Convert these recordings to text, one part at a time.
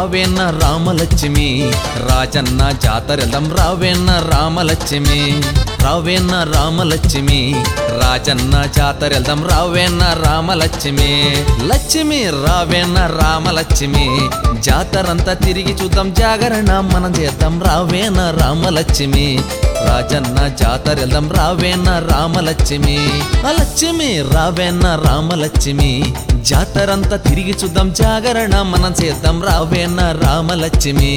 రావేన్న రామలక్ష్మి రాజన్న జాతరెల్దం రావేన్న రామలక్ష్మి రావేన్న రామలక్ష్మి రాజన్న జాతరెల్దం రావేన్న రామలక్ష్మి లక్ష్మి రావేన్న రామలక్ష్మి జాతరంతా తిరిగి చూద్దాం జాగరణ మనం చేద్దాం రావేన్న రామలక్ష్మి రాజన్న జాతరెల్దం రావేన్న రామలక్ష్మి ఆ లక్ష్మి రావేన్న రామలక్ష్మి జాతరంతా తిరిగి చూద్దాం జాగరణ మనం చేద్దాం రావేన్న రామలక్ష్మి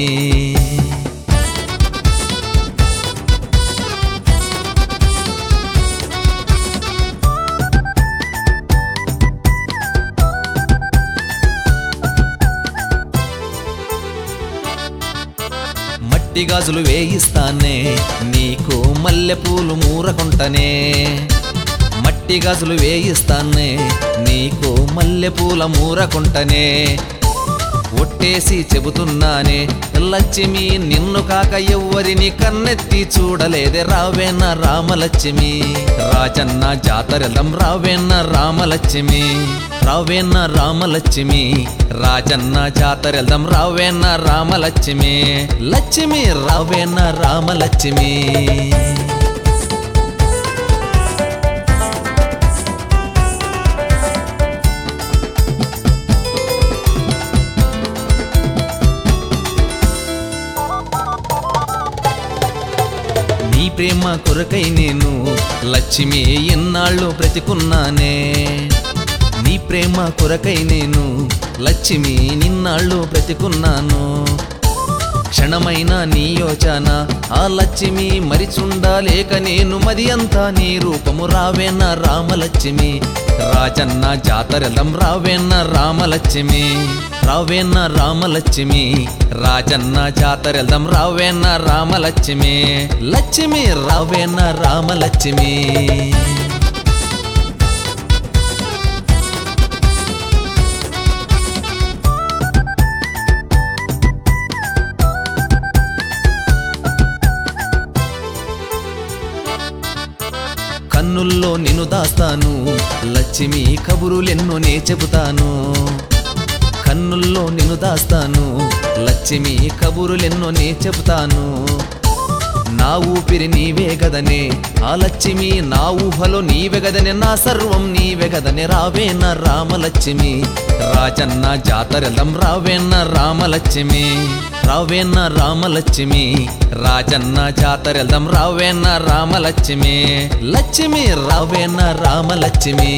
మట్టి గాజులు వేయిస్తానే నీకు మల్లెపూలు మూరకుంటనే మట్టి గాజులు వేయిస్తానే నీకు మల్లెపూల మూరకుంటనే ఒట్టేసి చెబుతున్నానే లక్ష్మి నిన్ను కాక ఎవ్వరిని కన్నెత్తి చూడలేదే రావేన్న రామలక్ష్మి రాజన్న జాతరలం రావేన్న రామలక్ష్మి రావేన్న రామలక్ష్మి రాజన్న జాతరెల్దం రావేన్న రామలక్ష్మి లక్ష్మి రావేన్న రామలక్ష్మి నీ ప్రేమ కొరకై నేను లక్ష్మి ఎన్నాళ్ళు బ్రతికున్నానే నీ ప్రేమ కొరకై నేను లక్ష్మి నిన్నాళ్ళు బ్రతికున్నాను క్షణమైన నీ యోచన ఆ లక్ష్మి మరిచుండాలేక నేను మది అంతా నీ రూపము రావేన్న రామలక్ష్మి రాజన్న జాతరలం రావేన్న రామలక్ష్మి రావేన్న రామలక్ష్మి రాజన్న జాతరలం రావేన్న రామలక్ష్మి లక్ష్మి రావేన్న రామలక్ష్మి కన్నుల్లో నిన్ను దాస్తాను లక్ష్మి కబురులెన్నో నే చెబుతాను కన్నుల్లో నిన్ను దాస్తాను లక్ష్మి కబురులెన్నో నే చెబుతాను నా ఊపిరి నీవే గదనే ఆ లక్ష్మి నా ఊహలో నీవే గదనే నా సర్వం నీవే గదనే రావేన్న రామలక్ష్మి రాజన్న జాతరలం రావేన్న రామలక్ష్మి రావేన్న రామలక్ష్మి రాజన్న జాతరలం రావేన్న రామలక్ష్మి లక్ష్మి రావేన్న రామలక్ష్మి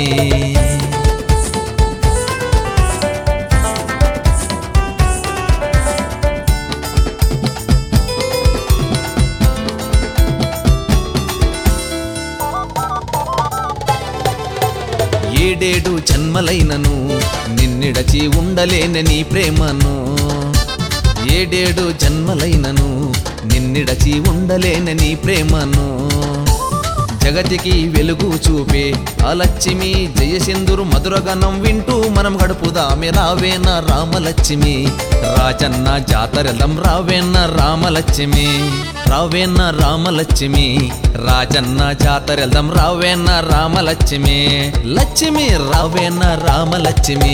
ఏడేడు జన్మలైనను నిన్నిడచి ఉండలేని నీ ప్రేమను ఏడేడు జన్మలైనను నిన్నిడచి ఉండలేని నీ ప్రేమను జగతికి వెలుగు చూపే అలక్ష్మి జయసింధురు మధురగనం వింటూ మనం గడుపుదామె రావేన రామలక్ష్మి రాజన్న జాతరలం రావేన్న రామలక్ష్మి రావేన్న రామలక్ష్మి రాజన్న జాతరలం రావేన్న రామలక్ష్మి లక్ష్మి రావేన్న రామలక్ష్మి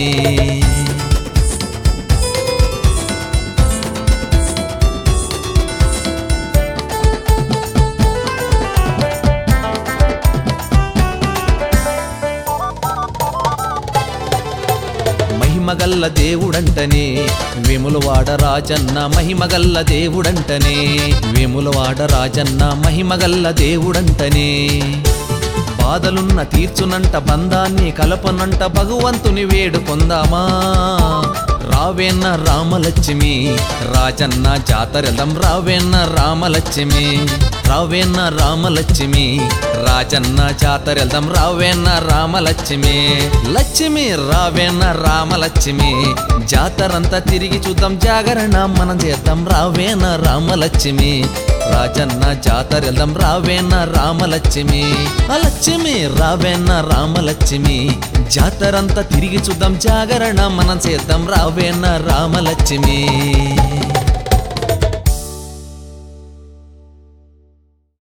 మహిమగల్ల దేవుడంటనే వేములవాడ రాజన్న మహిమగల్ల దేవుడంటనే వేములవాడ రాజన్న మహిమగల్ల దేవుడంటనే బాధలున్న తీర్చునంట బంధాన్ని కలపనంట భగవంతుని వేడుకొందామా రావేన్న రామలక్ష్మి రాజన్న జాతరలం రావేన్న రామలక్ష్మి రావేన్న రామలక్ష్మి రాజన్న జాతరలం రావేన్న రామలక్ష్మి లక్ష్మి రావేన్న రామలక్ష్మి జాతరంతా తిరిగి చూద్దాం జాగరణ మనం చేద్దాం రావేన్న రామలక్ష్మి రాజన్న జాతరలం రావేన్న రామలక్ష్మి ఆ లక్ష్మి రావేన్న రామలక్ష్మి జాతరంతా తిరిగి చూద్దాం జాగరణ మనం చేద్దాం రావేన్న రామలక్ష్మి